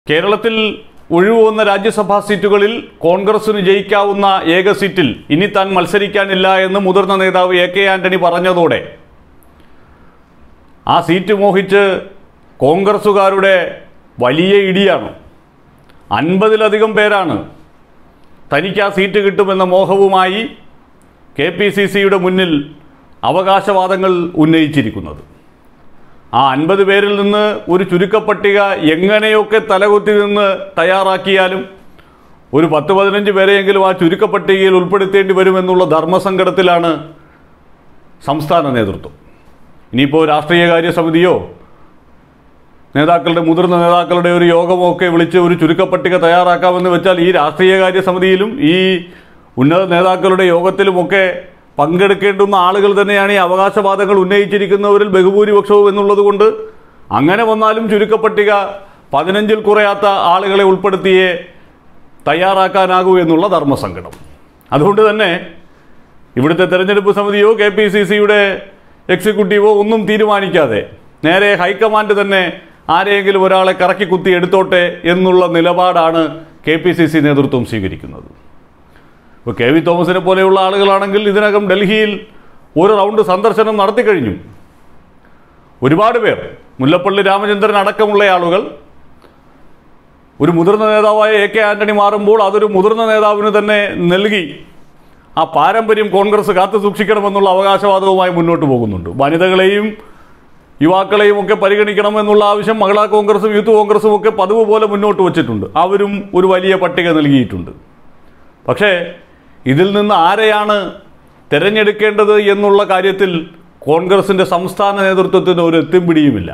കേരളത്തിൽ ഒഴിവുവന്ന രാജ്യസഭാ സീറ്റുകളിൽ കോൺഗ്രസിന് ജയിക്കാവുന്ന ഏക സീറ്റിൽ ഇനി താൻ മത്സരിക്കാനില്ല എന്ന് മുതിർന്ന നേതാവ് എ കെ ആന്റണി പറഞ്ഞതോടെ ആ സീറ്റ് മോഹിച്ച് കോൺഗ്രസുകാരുടെ വലിയ ഇടിയാണ് അൻപതിലധികം പേരാണ് തനിക്ക് ആ സീറ്റ് കിട്ടുമെന്ന മോഹവുമായി കെ പി സി സിയുടെ മുന്നിൽ അവകാശവാദങ്ങൾ ഉന്നയിച്ചിരിക്കുന്നത് ആ അൻപത് പേരിൽ നിന്ന് ഒരു ചുരുക്കപ്പട്ടിക എങ്ങനെയൊക്കെ തലകുത്തി നിന്ന് തയ്യാറാക്കിയാലും ഒരു പത്ത് പതിനഞ്ച് പേരെയെങ്കിലും ആ ചുരുക്കപ്പട്ടികയിൽ ഉൾപ്പെടുത്തേണ്ടി വരുമെന്നുള്ള ധർമ്മസങ്കടത്തിലാണ് സംസ്ഥാന നേതൃത്വം ഇനിയിപ്പോൾ രാഷ്ട്രീയകാര്യ സമിതിയോ നേതാക്കളുടെ മുതിർന്ന നേതാക്കളുടെ ഒരു യോഗമോ ഒക്കെ വിളിച്ച് ഒരു ചുരുക്കപ്പട്ടിക തയ്യാറാക്കാമെന്ന് വെച്ചാൽ ഈ രാഷ്ട്രീയകാര്യ സമിതിയിലും ഈ ഉന്നത നേതാക്കളുടെ യോഗത്തിലുമൊക്കെ പങ്കെടുക്കേണ്ടുന്ന ആളുകൾ തന്നെയാണ് ഈ അവകാശവാദങ്ങൾ ഉന്നയിച്ചിരിക്കുന്നവരിൽ ബഹുഭൂരിപക്ഷവും എന്നുള്ളത് കൊണ്ട് അങ്ങനെ വന്നാലും ചുരുക്കപ്പട്ടിക പതിനഞ്ചിൽ കുറയാത്ത ആളുകളെ ഉൾപ്പെടുത്തിയേ തയ്യാറാക്കാനാകൂ എന്നുള്ള ധർമ്മസങ്കടം അതുകൊണ്ട് തന്നെ ഇവിടുത്തെ തെരഞ്ഞെടുപ്പ് സമിതിയോ കെ പി സി സിയുടെ എക്സിക്യൂട്ടീവോ ഒന്നും തീരുമാനിക്കാതെ നേരെ ഹൈക്കമാൻഡ് തന്നെ ആരെയെങ്കിലും ഒരാളെ കറക്കി കുത്തി എടുത്തോട്ടെ എന്നുള്ള നിലപാടാണ് കെ പി സി സി നേതൃത്വം സ്വീകരിക്കുന്നത് ഇപ്പോൾ കെ വി തോമസിനെ പോലെയുള്ള ആളുകളാണെങ്കിൽ ഇതിനകം ഡൽഹിയിൽ ഒരു റൗണ്ട് സന്ദർശനം നടത്തി കഴിഞ്ഞു ഒരുപാട് പേർ മുല്ലപ്പള്ളി രാമചന്ദ്രൻ അടക്കമുള്ള ആളുകൾ ഒരു മുതിർന്ന നേതാവായ എ കെ ആന്റണി മാറുമ്പോൾ അതൊരു മുതിർന്ന നേതാവിന് തന്നെ നൽകി ആ പാരമ്പര്യം കോൺഗ്രസ് കാത്തു സൂക്ഷിക്കണമെന്നുള്ള അവകാശവാദവുമായി മുന്നോട്ട് പോകുന്നുണ്ട് വനിതകളെയും യുവാക്കളെയും ഒക്കെ പരിഗണിക്കണമെന്നുള്ള ആവശ്യം മഹിളാ കോൺഗ്രസും യൂത്ത് കോൺഗ്രസും ഒക്കെ പതിവ് പോലെ മുന്നോട്ട് വച്ചിട്ടുണ്ട് അവരും ഒരു വലിയ പട്ടിക നൽകിയിട്ടുണ്ട് പക്ഷേ ഇതിൽ നിന്ന് ആരെയാണ് തിരഞ്ഞെടുക്കേണ്ടത് എന്നുള്ള കാര്യത്തിൽ കോൺഗ്രസിൻ്റെ സംസ്ഥാന നേതൃത്വത്തിന് ഒരു എത്തിമ്പിടിയുമില്ല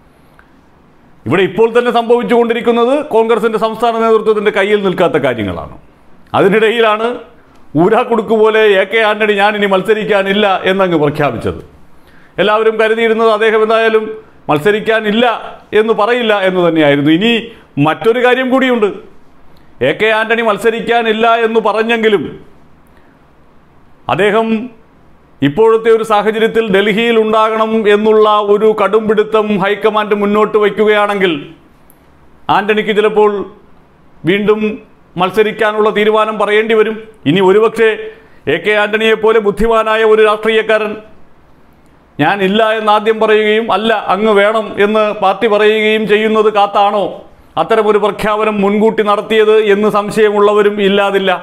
ഇവിടെ ഇപ്പോൾ തന്നെ സംഭവിച്ചുകൊണ്ടിരിക്കുന്നത് കോൺഗ്രസിൻ്റെ സംസ്ഥാന നേതൃത്വത്തിൻ്റെ കയ്യിൽ നിൽക്കാത്ത കാര്യങ്ങളാണ് അതിനിടയിലാണ് ഊരാക്കുടുക്ക് പോലെ എ കെ ആന്റണി ഞാൻ ഇനി മത്സരിക്കാനില്ല എന്നങ്ങ് പ്രഖ്യാപിച്ചത് എല്ലാവരും കരുതിയിരുന്നത് അദ്ദേഹം എന്തായാലും മത്സരിക്കാനില്ല എന്ന് പറയില്ല എന്ന് തന്നെയായിരുന്നു ഇനി മറ്റൊരു കാര്യം കൂടിയുണ്ട് എ കെ ആന്റണി മത്സരിക്കാനില്ല എന്ന് പറഞ്ഞെങ്കിലും അദ്ദേഹം ഇപ്പോഴത്തെ ഒരു സാഹചര്യത്തിൽ ഡൽഹിയിൽ ഉണ്ടാകണം എന്നുള്ള ഒരു കടുംപിടുത്തം ഹൈക്കമാൻഡ് മുന്നോട്ട് വയ്ക്കുകയാണെങ്കിൽ ആന്റണിക്ക് ചിലപ്പോൾ വീണ്ടും മത്സരിക്കാനുള്ള തീരുമാനം പറയേണ്ടി വരും ഇനി ഒരുപക്ഷെ എ കെ ആന്റണിയെ പോലെ ബുദ്ധിമാനായ ഒരു രാഷ്ട്രീയക്കാരൻ ഞാൻ ഇല്ല എന്ന് ആദ്യം പറയുകയും അല്ല അങ്ങ് വേണം എന്ന് പാർട്ടി പറയുകയും ചെയ്യുന്നത് കാത്താണോ അത്തരമൊരു പ്രഖ്യാപനം മുൻകൂട്ടി നടത്തിയത് എന്ന് സംശയമുള്ളവരും ഇല്ലാതില്ല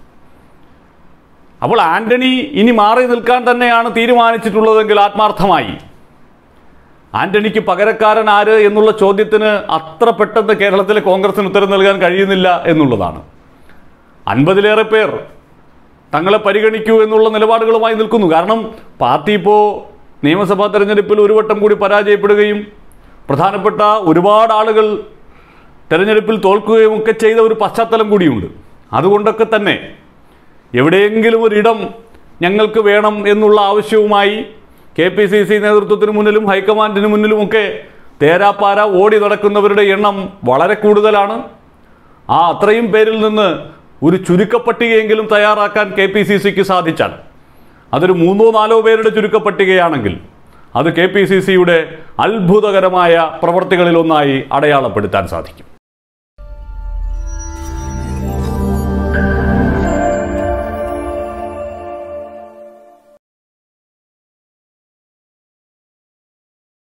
അപ്പോൾ ആന്റണി ഇനി മാറി നിൽക്കാൻ തന്നെയാണ് തീരുമാനിച്ചിട്ടുള്ളതെങ്കിൽ ആത്മാർത്ഥമായി ആന്റണിക്ക് പകരക്കാരൻ ആര് എന്നുള്ള ചോദ്യത്തിന് അത്ര പെട്ടെന്ന് കേരളത്തിലെ കോൺഗ്രസിന് ഉത്തരം നൽകാൻ കഴിയുന്നില്ല എന്നുള്ളതാണ് അൻപതിലേറെ പേർ തങ്ങളെ പരിഗണിക്കൂ എന്നുള്ള നിലപാടുകളുമായി നിൽക്കുന്നു കാരണം പാർട്ടി ഇപ്പോൾ നിയമസഭാ തെരഞ്ഞെടുപ്പിൽ ഒരു വട്ടം കൂടി പരാജയപ്പെടുകയും പ്രധാനപ്പെട്ട ഒരുപാട് ആളുകൾ തെരഞ്ഞെടുപ്പിൽ തോൽക്കുകയും ഒക്കെ ചെയ്ത ഒരു പശ്ചാത്തലം കൂടിയുണ്ട് അതുകൊണ്ടൊക്കെ തന്നെ എവിടെയെങ്കിലും ഒരിടം ഞങ്ങൾക്ക് വേണം എന്നുള്ള ആവശ്യവുമായി കെ പി സി സി നേതൃത്വത്തിന് മുന്നിലും ഹൈക്കമാൻഡിന് മുന്നിലുമൊക്കെ തേരാപ്പാര ഓടി നടക്കുന്നവരുടെ എണ്ണം വളരെ കൂടുതലാണ് ആ അത്രയും പേരിൽ നിന്ന് ഒരു ചുരുക്കപ്പട്ടികയെങ്കിലും തയ്യാറാക്കാൻ കെ പി സി സിക്ക് സാധിച്ചാൽ അതൊരു മൂന്നോ നാലോ പേരുടെ ചുരുക്കപ്പട്ടികയാണെങ്കിൽ അത് കെ പി സി സിയുടെ അത്ഭുതകരമായ പ്രവർത്തികളിലൊന്നായി അടയാളപ്പെടുത്താൻ സാധിക്കും